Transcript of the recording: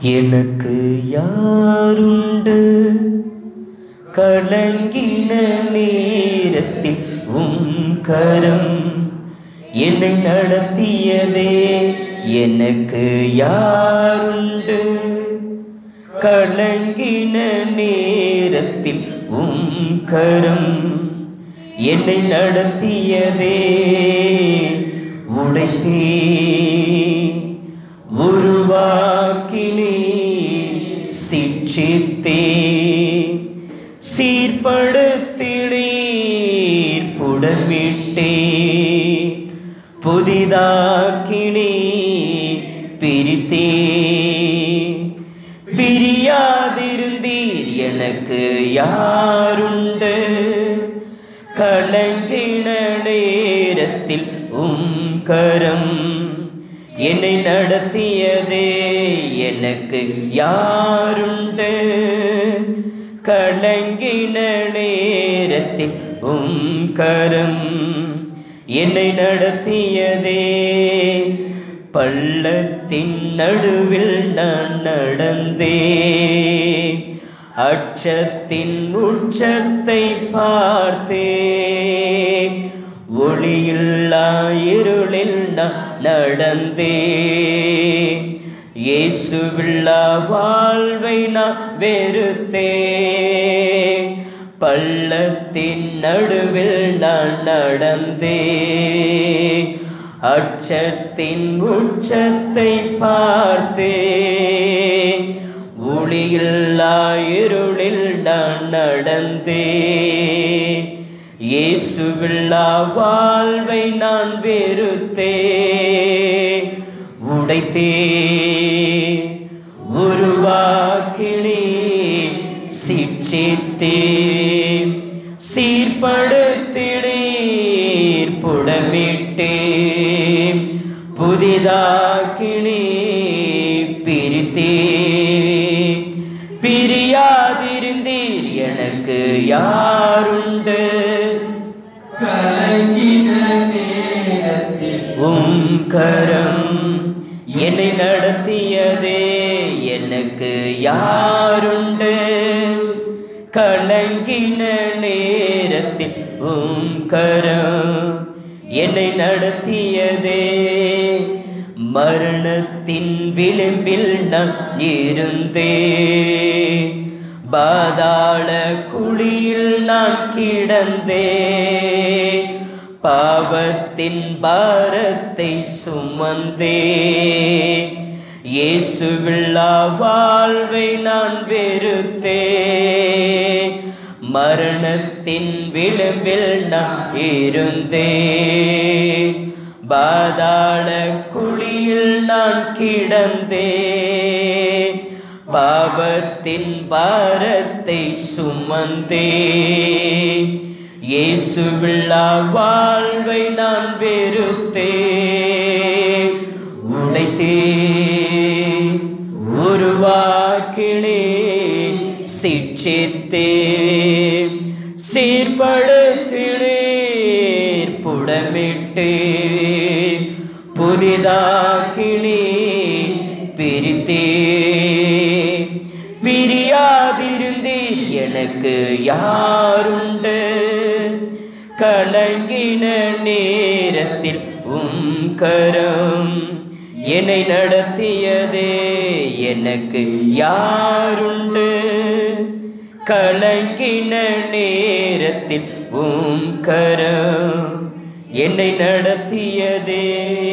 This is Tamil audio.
எனக்கு யாருண்டு கலங்கின நேரத்தில் உம் கரம் என்னை நடத்தியதே எனக்கு யாருண்டு கலங்கின நேரத்தில் உம் கரம் என்னை நடத்தியதே உடைத்தே உருவாக்கினே சிற்றித்தே சீர்படுத்தினீர் புடமிட்டே புதிதாக்கினே பிரித்தே பிரியாதிருந்தீர் எனக்கு யாருண்டு கலங்கின நேரத்தில் உம் கரம் என்னை நடத்தியதே எனக்கு யாருண்டு கலங்கின நேரத்தில் உம் கரம் என்னை நடத்தியதே பள்ளத்தின் நடுவில் நான் நடந்தே அச்சத்தின் உச்சத்தை பார்த்தே ஒளியில்லா இருளில் நான் நடந்தே இயேசுவில்லா வாழ்வை நான் வெறுத்தே பள்ளத்தின் நடுவில் நான் நடந்தே அச்சத்தின் உச்சத்தை பார்த்தே ஒளியில்லா இருளில் நான் நடந்தே இயேசுவில்லா வாழ்வை நான் வெறுத்தே உடைத்தே உருவாக்கினே சிற்றித்தே சீர்படுத்தினீர் புடமிட்டே புதிதாக்கினே பிரித்தே பிரியாதிருந்தீர் எனக்கு யாருண்டு கலங்கின நேரத்தில் உம் கரம் என்னை நடத்தியதே எனக்கு யாருண்டு கலங்கின நேரத்தில் உம் கரம் என்னை நடத்தியதே மரணத்தின் விளிம்பில் நான் இருந்தே பாதாள குழியில் நான் கிடந்தே பாவத்தின் பாரத்தை சுமந்தே இயேசுவில்லா வாழ்வை நான் வெறுத்தே மரணத்தின் விளிம்பில் நான் இருந்தே பாதாள குழியில் நான் கிடந்தே பாவத்தின் பாரத்தை சுமந்தே இயேசுவில்லா வாழ்வை நான் வெறுத்தே உடைத்தே உருவாக்கினே சிற்றித்தே சீர்படுத்தினீர் புடமிட்டே புதிதாக்கினே பிரித்தே பிரியாதிருந்தீர் எனக்கு யாருண்டு கலங்கின நேரத்தில் உம் கரம் என்னை நடத்தியதே எனக்கு யாருண்டு கலங்கின நேரத்தில் உம் கரம் என்னை நடத்தியதே